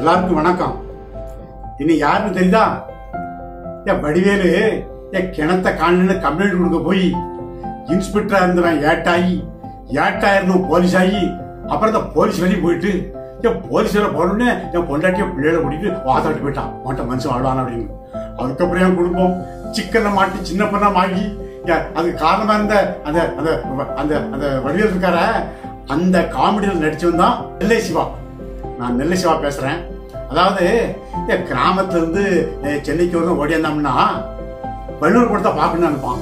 எல்லாருக்கும் வணக்கம் இனி யாருன்னு தெரியுதா ஏன் வடிவேலு ஏன் கிணத்த காணலன்னு கம்ப்ளைண்ட் கொடுக்க போய் இன்ஸ்பெக்டரா இருந்தவன் ஏட்டாயி ஏட்டா இருந்தவன் போலீஸ் ஆகி அப்புறம் இந்த போலீஸ் வெளியே போயிட்டு என் போலீஸ் வேலை போனோடனே என் பொண்டாட்டிய பிள்ளைகளை கூட்டிட்டு வாதாட்டி போயிட்டான் மாட்ட மனுஷன் வாழ்வான் அப்படின்னு அதுக்கப்புறம் என் குடும்பம் சிக்கல்ல மாட்டி சின்ன பொண்ணா மாட்டி ஏன் அதுக்கு காரணமா இருந்த அந்த அந்த அந்த அந்த வடிவேல் இருக்கார அந்த காமெடியில் நடிச்சவன் தான் நெல்லை சிவா நான் நெல்லை சிவா பேசுறேன் அதாவது என் கிராமத்துல இருந்து அஹ், சென்னைக்கு வந்து ஓடியாந்தோம்னா வள்ளுவர் படத்தை பார்க்கணும்னு நினைப்பான்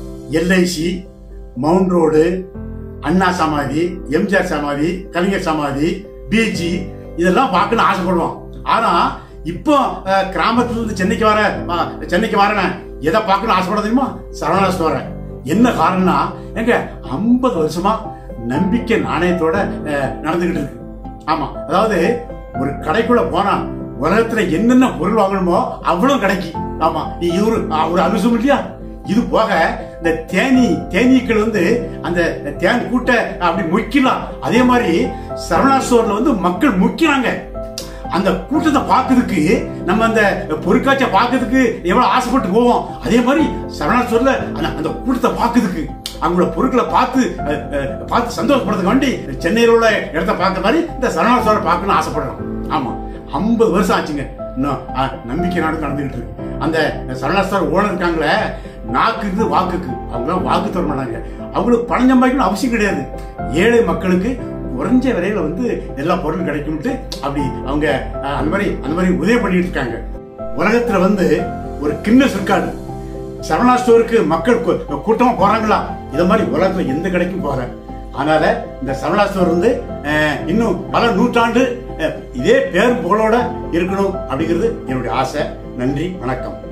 எல்ஐசி மவுண்ட் ரோடு அண்ணா சமாதி எம்ஜிஆர் சமாதி கலைஞர் சமாதி பீச் இதெல்லாம் பார்க்கணும்னு ஆசைப்படுவான் ஆனா இப்போ அஹ், கிராமத்துல இருந்து சென்னைக்கு வர அஹ், சென்னைக்கு வரவன் எதை பார்க்கணும்னு ஆசைப்பட தெரியுமா சரவணா ஸ்டோரை என்ன காரணம்னா எங்க ஐம்பது வருஷமா நம்பிக்கை நாணயத்தோட அஹ், நடந்துகிட்டு இருக்கு ஆமா அதாவது ஒரு கடைக்குள்ள போனா உலகத்துல என்னென்ன பொருள் வாங்கணுமோ அவ்வளவு கிடைக்கு ஆமா இது ஒரு ஒரு அனுசம் இல்லையா இது போக இந்த தேனி தேனீக்கள் வந்து அந்த தேன் கூட்ட அப்படி முக்கிலாம் அதே மாதிரி சரவணா ஸ்டோர்ல வந்து மக்கள் முக்கிறாங்க அந்த கூட்டத்தை பார்க்கறதுக்கு நம்ம அந்த பொருட்காட்சியை பார்க்கறதுக்கு எவ்வளவு ஆசைப்பட்டு போவோம் அதே மாதிரி சரவணா ஸ்டோர்ல அந்த அந்த கூட்டத்தை பார்க்கறதுக்கு அவங்களோட பொருட்களை பார்த்து அஹ், அஹ், பார்த்து சந்தோஷப்படுறதுக்கு வேண்டி சென்னையில் உள்ள இடத்த பார்க்க மாதிரி இந்த சரவணா ஸ்டோரை பார்க்கணும்னு ஆசைப்படுறோம் ஆமா ஐம்பது வருஷம் ஆச்சுங்க இன்னும் அஹ், நம்பிக்கை நாடு நடந்துகிட்டு இருக்கு அந்த சரவணா ஸ்டோர் ஓனர் இருக்காங்களே நாக்கு இருந்து வாக்குக்கு அவங்களாம் வாக்கு தர மாட்டாங்க அவங்களுக்கு பணம் சம்பாதிக்கணும் அவசியம் கிடையாது ஏழை மக்களுக்கு குறைஞ்ச விலையில வந்து எல்லா பொருளும் கிடைக்கும்ட்டு அப்படி அவங்க அஹ், அந்த மாதிரி அந்த மாதிரி உதவி பண்ணிட்டு இருக்காங்க உலகத்துல வந்து ஒரு கின்னஸ் இருக்காது சரவணா ஸ்டோருக்கு மக்கள் கூ- கூட்டமா போறாங்களா இத மாதிரி உலகத்துல எந்த கடைக்கும் போற அதனால இந்த சரவணா ஸ்டோர் வந்து அஹ், இன்னும் பல நூற்றாண்டு அஹ், இதே பேர் புகழோட இருக்கணும் அப்படிங்கிறது என்னுடைய ஆசை நன்றி வணக்கம்